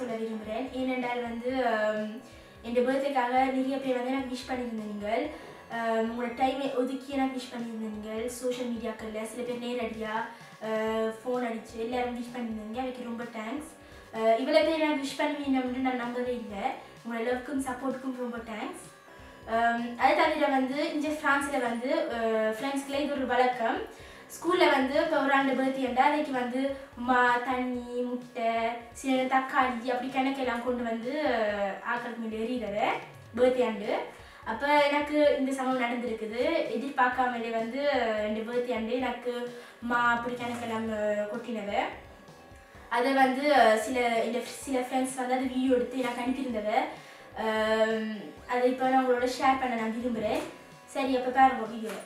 சொல்ல விரும்புகிறேன் ஏனென்றால் வந்து ஆம், என் பர்த்டேக்காக நிறைய பேர் வந்து எனக்கு விஷ் பண்ணியிருந்தீங்க ஆம், உங்களோட டைமை ஒதுக்கி எனக்கு விஷ் பண்ணியிருந்தீங்க சோஷியல் மீடியாக்களில் சில பேர் நேரடியாக ஃபோன் அடித்து எல்லாரும் விஷ் பண்ணியிருந்தீங்க அதுக்கு ரொம்ப தேங்க்ஸ் இவ்வளோ பேர் எனக்கு விஷ் பண்ணுவீங்கன்னு நான் நம்பவே இல்லை உங்களோட லவ்க்கும் சப்போர்ட்டுக்கும் ரொம்ப தேங்க்ஸ் அது தவிர வந்து இங்கே ஃப்ரான்ஸில் வந்து ஃப்ரெண்ட்ஸ்க்குள்ள இது ஒரு வழக்கம் ஸ்கூலில் வந்து இப்போ ஒரு ஆண்டு பர்த்டே அதுக்கு வந்து மா தண்ணி முட்டை சில தக்காளி அப்படி கணக்கெல்லாம் கொண்டு வந்து அஹ், ஆக்களுக்கு மேலே எறிகிறத பர்த்டே ஆண்டு அப்போ எனக்கு இந்த சம்பவம் நடந்திருக்குது எதிர்பார்க்காமலே வந்து இந்த பர்த்டே ஆண்டு எனக்கு மா அப்படி கணக்கெல்லாம் அஹ், கொட்டினவை அதை வந்து அஹ், சில இந்த சில ஃப்ரெண்ட்ஸ் வந்து அது வீடியோ எடுத்து எனக்கு அனுப்பியிருந்தவ அஹ், அதை இப்போ நான் உங்களோட ஷேர் பண்ண நான் விரும்புகிறேன் சரி அப்போ பாருங்க வீடியோ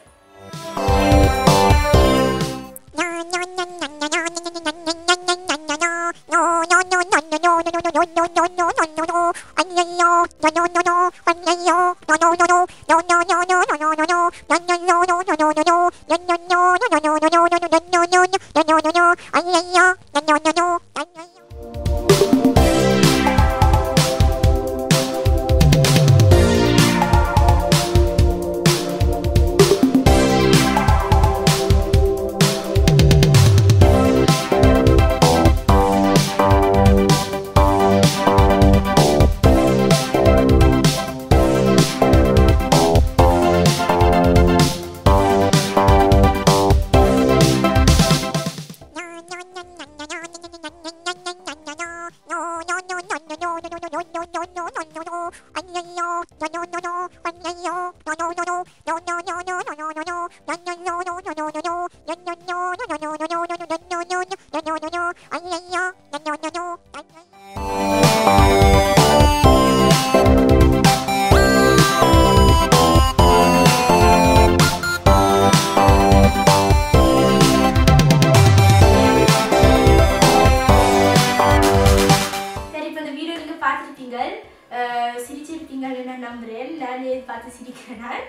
சரி இப்போ இந்த வீடியோ நீங்கள் பார்த்துருப்பீங்க சிரிச்சிருப்பீங்கன்னு நான் நம்புகிறேன் நானே பார்த்து சிரிக்கிறேன் நான்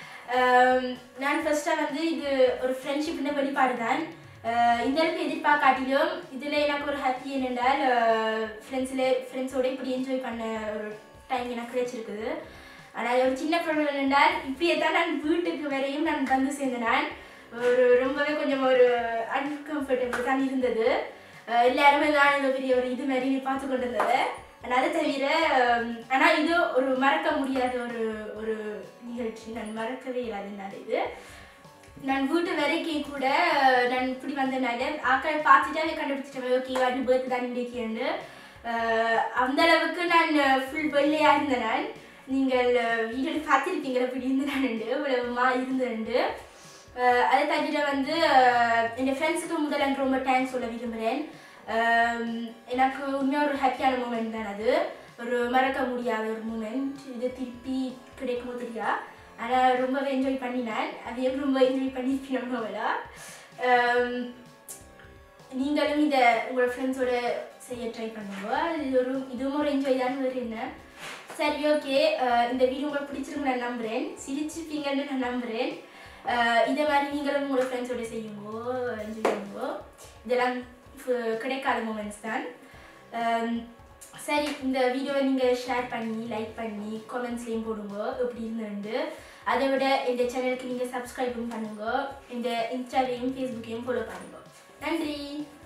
அஹ், நான் ஃபர்ஸ்ட்டாக வந்து இது ஒரு ஃப்ரெண்ட்ஷிப்னு வெளிப்பாடு தான் அஹ், இந்த அளவுக்கு எதிர்பார்க்காட்டிலும் இதில் எனக்கு ஒரு ஹாப்பி என்னென்றால் ஃப்ரெண்ட்ஸில் ஃப்ரெண்ட்ஸோட இப்படி என்ஜாய் பண்ண ஒரு டைம் எனக்கு கிடைச்சிருக்குது ஆனால் ஒரு சின்ன ப்ராப்ளம் என்றால் இப்படியே தான் நான் வீட்டுக்கு வரையும் நான் வந்து சேர்ந்தேன் நான் ஒரு ரொம்பவே கொஞ்சம் ஒரு அன்கம்ஃபர்டபுள் தான் இருந்தது அஹ் எல்லாருமே நான் ஏதோ பெரிய ஒரு இது மாதிரி பார்த்து கொண்டு இருந்தது ஆனா அதை தவிர ஹம், ஆனா இது ஒரு மறக்க முடியாத ஒரு ஒரு நிகழ்ச்சி நான் மறக்கவே இல்லாத என்னால் இது நான் வீட்டு வரைக்கும் கூட அஹ், நான் இப்படி வந்தனால ஆக்களை பார்த்துட்டாவே கண்டுபிடிச்சிட்டேன் ஓகே வாட்டி பேர்த்து தான் இன்றைக்கு அந்த அளவுக்கு நான் ஃபுல் வெள்ளையா இருந்தேன் நான் நீங்கள் வீடியோ பார்த்துருப்பீங்க இப்படி இருந்து நான் இவ்வளவுமா இருந்தேன் அஹ் அதை தவிர வந்து அஹ் என் ஃப்ரெண்ட்ஸுக்கு முதல்ல எனக்கு ரொம்ப தேங்க்ஸ் சொல்ல விரும்புகிறேன் எனக்கு உண்மையாக ஒரு ஹாப்பியான மூமெண்ட் தான் அது ஒரு மறக்க முடியாத ஒரு மூமெண்ட் இது திருப்பி கிடைக்குமோ தெரியா ஆனால் ரொம்பவே என்ஜாய் பண்ணினேன் அதையும் ரொம்ப என்ஜாய் பண்ணியிருப்பேன் நோவலா நீங்களும் இதை உங்களோட ஃப்ரெண்ட்ஸோட செய்ய ட்ரை பண்ணுங்க இது ஒரு இதுவும் ஒரு என்ஜாய் தான் வேறு என்ன சரி ஓகே இந்த வீடியோ உங்களுக்கு பிடிச்சிருக்கு நான் நம்புகிறேன் சிரிச்சிருப்பீங்கன்னு நான் நம்புகிறேன் அஹ் இதே மாதிரி நீங்களும் உங்களோட ஃப்ரெண்ட்ஸோட செய்யுங்கோ என்ஜாய் பண்ணுங்கோ இதெல்லாம் ஃபு- கிடைக்காத மூமெண்ட்ஸ் தான் அம், சரி இந்த வீடியோவை நீங்கள் ஷேர் பண்ணி லைக் பண்ணி கமெண்ட்ஸ்லேயும் போடுங்க எப்படி இருந்துண்டு அதை விட இந்த சேனலுக்கு நீங்கள் சப்ஸ்கிரைபும் பண்ணுங்க இந்த இன்ஸ்டாலையும் ஃபேஸ்புக்கையும் ஃபாலோ பண்ணுங்க நன்றி